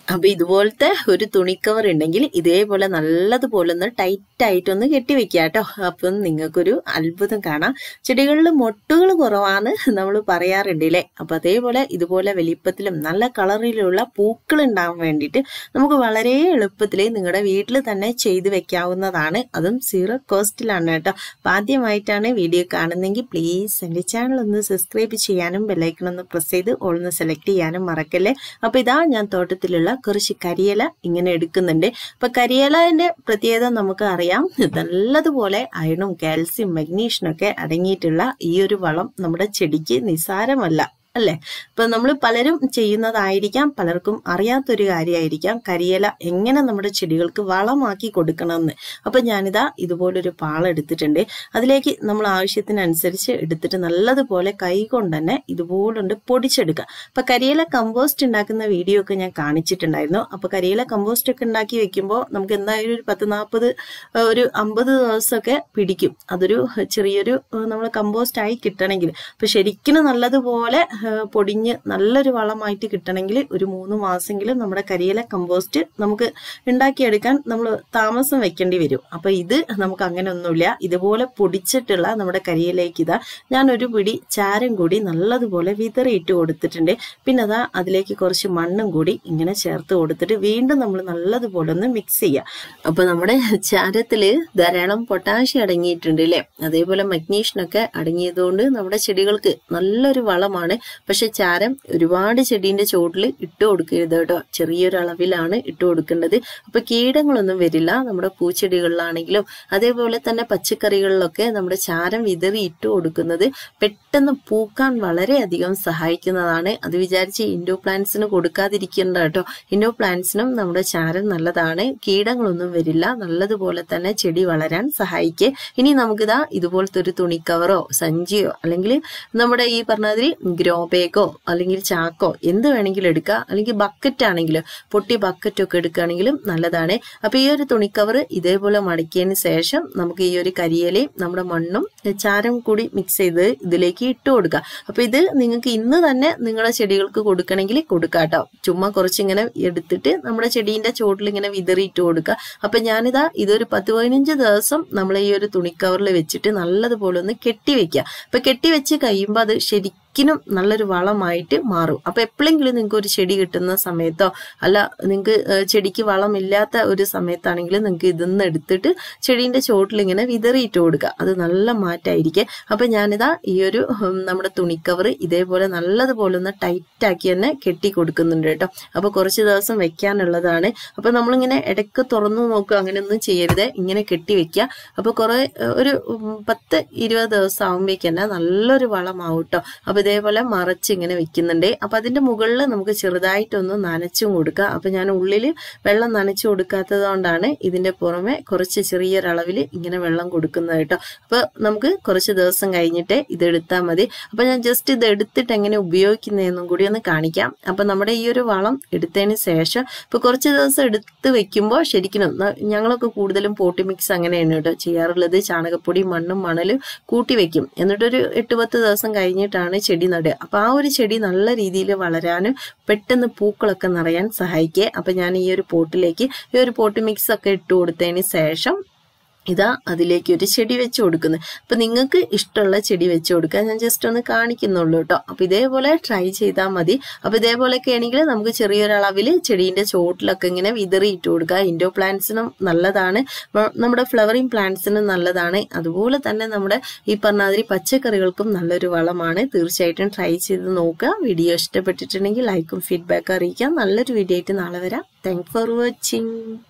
അപ്പൊ ഇതുപോലത്തെ ഒരു തുണിക്കവർ ഉണ്ടെങ്കിൽ ഇതേപോലെ നല്ലതുപോലെ ഒന്ന് ടൈറ്റ് ആയിട്ടൊന്ന് കെട്ടിവെക്കുക കേട്ടോ അപ്പം നിങ്ങൾക്കൊരു അത്ഭുതം കാണാം ചെടികളിൽ മൊട്ടുകൾ കുറവാണ് നമ്മൾ പറയാറുണ്ട് അല്ലേ അപ്പൊ അതേപോലെ ഇതുപോലെ വലിപ്പത്തിലും നല്ല കളറിലുള്ള പൂക്കൾ ഉണ്ടാവാൻ വേണ്ടിയിട്ട് നമുക്ക് വളരെ എളുപ്പത്തിൽ നിങ്ങളുടെ വീട്ടിൽ തന്നെ ചെയ്തു വെക്കാവുന്നതാണ് അതും സീറോ കോസ്റ്റിലാണ് കേട്ടോ അപ്പൊ ആദ്യമായിട്ടാണ് വീഡിയോ കാണുന്നെങ്കിൽ പ്ലീസ് എൻ്റെ ചാനൽ ഒന്ന് സബ്സ്ക്രൈബ് ചെയ്യാനും ബെല്ലൈക്കൺ ഒന്ന് പ്രസ് ചെയ്ത് ഓൾ ഒന്ന് സെലക്ട് ചെയ്യാനും മറക്കല്ലേ അപ്പൊ ഇതാ ഞാൻ തോട്ടത്തിലുള്ള കുറച്ച് കരിയില ഇങ്ങനെ എടുക്കുന്നുണ്ട് അപ്പൊ കരിയിലന്റെ പ്രത്യേകത നമുക്ക് അറിയാം നല്ലതുപോലെ അയണും കാൽസ്യം മഗ്നീഷ്യനും ഒക്കെ അടങ്ങിയിട്ടുള്ള ഈ ഒരു വളം നമ്മുടെ ചെടിക്ക് നിസാരമല്ല അല്ലെ ഇപ്പൊ നമ്മൾ പലരും ചെയ്യുന്നതായിരിക്കാം പലർക്കും അറിയാത്തൊരു കാര്യമായിരിക്കാം കരിയില എങ്ങനെ നമ്മുടെ ചെടികൾക്ക് വളമാക്കി കൊടുക്കണമെന്ന് അപ്പൊ ഞാനിതാ ഇതുപോലൊരു പാള എടുത്തിട്ടുണ്ട് അതിലേക്ക് നമ്മൾ ആവശ്യത്തിനനുസരിച്ച് എടുത്തിട്ട് നല്ലതുപോലെ കൈ കൊണ്ട് തന്നെ ഇതുപോലുണ്ട് പൊടിച്ചെടുക്കുക അപ്പൊ കരിയില കമ്പോസ്റ്റ് ഉണ്ടാക്കുന്ന വീഡിയോ ഒക്കെ ഞാൻ കാണിച്ചിട്ടുണ്ടായിരുന്നു അപ്പൊ കരിയില കമ്പോസ്റ്റ് ഒക്കെ ഉണ്ടാക്കി വെക്കുമ്പോൾ നമുക്ക് എന്തായാലും ഒരു പത്ത് നാൽപ്പത് ഒരു അമ്പത് ദിവസമൊക്കെ പിടിക്കും അതൊരു ചെറിയൊരു നമ്മൾ കമ്പോസ്റ്റ് ആയി കിട്ടണമെങ്കിൽ അപ്പൊ ശരിക്കും നല്ലതുപോലെ പൊടിഞ്ഞ് നല്ലൊരു വളമായിട്ട് കിട്ടണമെങ്കിൽ ഒരു മൂന്ന് മാസമെങ്കിലും നമ്മുടെ കരിയില കമ്പോസ്റ്റ് നമുക്ക് ഉണ്ടാക്കിയെടുക്കാൻ നമ്മൾ താമസം വെക്കേണ്ടി വരും അപ്പൊ ഇത് നമുക്ക് അങ്ങനെ ഒന്നുമില്ല ഇതുപോലെ പൊടിച്ചിട്ടുള്ള നമ്മുടെ കരിയിലേക്ക് ഇതാ ഞാനൊരു പിടി ചാരം കൂടി നല്ലതുപോലെ വിതറിയിട്ട് കൊടുത്തിട്ടുണ്ട് പിന്നെ അതാ അതിലേക്ക് കുറച്ച് മണ്ണും കൂടി ഇങ്ങനെ ചേർത്ത് കൊടുത്തിട്ട് വീണ്ടും നമ്മൾ നല്ലതുപോലെ ഒന്ന് മിക്സ് ചെയ്യുക അപ്പൊ നമ്മുടെ ചാരത്തില് ധാരാളം പൊട്ടാഷ്യം അടങ്ങിയിട്ടുണ്ട് അല്ലേ അതേപോലെ മഗ്നീഷ്യനൊക്കെ അടങ്ങിയതുകൊണ്ട് നമ്മുടെ ചെടികൾക്ക് നല്ലൊരു വളമാണ് പക്ഷെ ചാരം ഒരുപാട് ചെടീന്റെ ചോട്ടിൽ ഇട്ട് കൊടുക്കരുത് കേട്ടോ ചെറിയൊരു അളവിലാണ് ഇട്ട് കൊടുക്കേണ്ടത് അപ്പൊ കീടങ്ങളൊന്നും വരില്ല നമ്മുടെ പൂച്ചെടികളിലാണെങ്കിലും അതേപോലെ തന്നെ പച്ചക്കറികളിലൊക്കെ നമ്മുടെ ചാരം വിതറി ഇട്ട് കൊടുക്കുന്നത് പെട്ടെന്ന് പൂക്കാൻ വളരെയധികം സഹായിക്കുന്നതാണ് അത് വിചാരിച്ച് ഇൻഡോ പ്ലാന്റ്സിന് കൊടുക്കാതിരിക്കേണ്ട കേട്ടോ ഇൻഡോ പ്ലാന്റ്സിനും നമ്മുടെ ചാരം നല്ലതാണ് കീടങ്ങളൊന്നും വരില്ല നല്ലതുപോലെ തന്നെ ചെടി വളരാൻ സഹായിക്കേ ഇനി നമുക്കിതാ ഇതുപോലത്തെ ഒരു തുണിക്കവറോ സഞ്ചിയോ അല്ലെങ്കിൽ നമ്മുടെ ഈ പറഞ്ഞാതിരി ഗ്രോ ബാഗോ അല്ലെങ്കിൽ ചാക്കോ എന്ത് വേണമെങ്കിലും എടുക്കുക അല്ലെങ്കിൽ ബക്കറ്റ് ആണെങ്കിലും പൊട്ടി ബക്കറ്റ് ഒക്കെ എടുക്കുകയാണെങ്കിലും നല്ലതാണ് അപ്പൊ ഈ ഒരു തുണിക്കവർ ഇതേപോലെ മടക്കിയതിന് ശേഷം നമുക്ക് ഈ ഒരു കരിയിലയും നമ്മുടെ മണ്ണും ചാരം കൂടി മിക്സ് ചെയ്ത് ഇതിലേക്ക് ഇട്ട് കൊടുക്കുക അപ്പൊ ഇത് നിങ്ങൾക്ക് ഇന്ന് തന്നെ നിങ്ങളുടെ ചെടികൾക്ക് കൊടുക്കണമെങ്കിൽ കൊടുക്കാം കേട്ടോ ചുമ്മാ കുറച്ചിങ്ങനെ എടുത്തിട്ട് നമ്മുടെ ചെടീന്റെ ചോട്ടിൽ ഇങ്ങനെ വിതറിയിട്ട് കൊടുക്കുക അപ്പൊ ഞാനിതാ ഇതൊരു പത്ത് പതിനഞ്ച് ദിവസം നമ്മൾ ഈ ഒരു തുണിക്കവറിൽ വെച്ചിട്ട് നല്ലതുപോലെ ഒന്ന് കെട്ടി വെക്കുക അപ്പൊ കെട്ടി വെച്ച് കഴിയുമ്പോൾ അത് ശരിക്കും ശരിക്കും നല്ലൊരു വളമായിട്ട് മാറും അപ്പൊ എപ്പോഴെങ്കിലും നിങ്ങൾക്ക് ഒരു ചെടി കിട്ടുന്ന സമയത്തോ അല്ല നിങ്ങൾക്ക് ചെടിക്ക് വളമില്ലാത്ത ഒരു സമയത്താണെങ്കിൽ നിങ്ങൾക്ക് ഇതിന്ന് എടുത്തിട്ട് ചെടീന്റെ ചോട്ടിൽ ഇങ്ങനെ വിതറിയിട്ട് കൊടുക്കുക അത് നല്ല മാറ്റമായിരിക്കും അപ്പൊ ഞാനിതാ ഈ ഒരു നമ്മുടെ തുണിക്കവർ ഇതേപോലെ നല്ലതുപോലെ ഒന്ന് ടൈറ്റ് ആക്കി തന്നെ കെട്ടി കൊടുക്കുന്നുണ്ട് കേട്ടോ അപ്പൊ കുറച്ച് ദിവസം വെക്കാനുള്ളതാണ് അപ്പൊ നമ്മളിങ്ങനെ ഇടയ്ക്ക് തുറന്നു നോക്കുക അങ്ങനെയൊന്നും ചെയ്യരുത് ഇങ്ങനെ കെട്ടി വെക്കുക അപ്പൊ കുറെ ഒരു പത്ത് ഇരുപത് ദിവസം ആകുമ്പോഴേക്ക് തന്നെ നല്ലൊരു വളമാവും കേട്ടോ അപ്പൊ ഇതേപോലെ മറച്ച് ഇങ്ങനെ വെക്കുന്നുണ്ട് അപ്പൊ അതിന്റെ മുകളിൽ നമുക്ക് ചെറുതായിട്ടൊന്ന് നനച്ചും കൊടുക്കുക അപ്പൊ ഞാൻ ഉള്ളിൽ വെള്ളം നനച്ചു കൊടുക്കാത്തത് കൊണ്ടാണ് ഇതിന്റെ പുറമെ കുറച്ച് ചെറിയൊരളവിൽ ഇങ്ങനെ വെള്ളം കൊടുക്കുന്നത് കേട്ടോ അപ്പൊ നമുക്ക് കുറച്ച് ദിവസം കഴിഞ്ഞിട്ട് ഇത് എടുത്താൽ മതി അപ്പൊ ഞാൻ ജസ്റ്റ് ഇത് എടുത്തിട്ട് എങ്ങനെ ഉപയോഗിക്കുന്നതെന്നും കൂടി ഒന്ന് കാണിക്കാം അപ്പൊ നമ്മുടെ ഈ ഒരു വളം എടുത്തതിന് ശേഷം ഇപ്പൊ കുറച്ച് ദിവസം എടുത്ത് വെക്കുമ്പോൾ ശരിക്കും ഞങ്ങളൊക്കെ കൂടുതലും പോട്ടി മിക്സ് അങ്ങനെയാണ് കേട്ടോ ചെയ്യാറുള്ളത് ചാണകപ്പൊടി മണ്ണും മണലും കൂട്ടി വെക്കും എന്നിട്ടൊരു എട്ട് പത്ത് ദിവസം കഴിഞ്ഞിട്ടാണ് ചെടി നടുക അപ്പൊ ആ ഒരു ചെടി നല്ല രീതിയിൽ വളരാനും പെട്ടെന്ന് പൂക്കളൊക്കെ നിറയാൻ സഹായിക്കുക അപ്പൊ ഞാൻ ഈ ഒരു പോട്ടിലേക്ക് ഈ ഒരു പോട്ട് മിക്സ് ഒക്കെ ഇട്ട് കൊടുത്തതിന് ശേഷം ഇതാ അതിലേക്ക് ഒരു ചെടി വെച്ച് കൊടുക്കുന്നത് അപ്പൊ നിങ്ങൾക്ക് ഇഷ്ടമുള്ള ചെടി വെച്ച് കൊടുക്കുക ഞാൻ ജസ്റ്റ് ഒന്ന് കാണിക്കുന്നുള്ളൂ കേട്ടോ അപ്പൊ ഇതേപോലെ ട്രൈ ചെയ്താൽ മതി അപ്പൊ ഇതേപോലെയൊക്കെ ആണെങ്കിൽ നമുക്ക് ചെറിയൊരളവിൽ ചെടീന്റെ ചോട്ടിലൊക്കെ ഇങ്ങനെ വിതറി ഇട്ട് കൊടുക്കുക ഇൻഡോ പ്ലാന്റ്സിനും നല്ലതാണ് നമ്മുടെ ഫ്ലവറിങ് പ്ലാന്റ്സിനും നല്ലതാണ് അതുപോലെ തന്നെ നമ്മുടെ ഈ പറഞ്ഞാതിരി പച്ചക്കറികൾക്കും നല്ലൊരു വളമാണ് തീർച്ചയായിട്ടും ട്രൈ ചെയ്ത് നോക്കുക വീഡിയോ ഇഷ്ടപ്പെട്ടിട്ടുണ്ടെങ്കിൽ ലൈക്കും ഫീഡ്ബാക്കും അറിയിക്കാം നല്ലൊരു വീഡിയോ ആയിട്ട് നാളെ വരാം താങ്ക് ഫോർ വാച്ചിങ്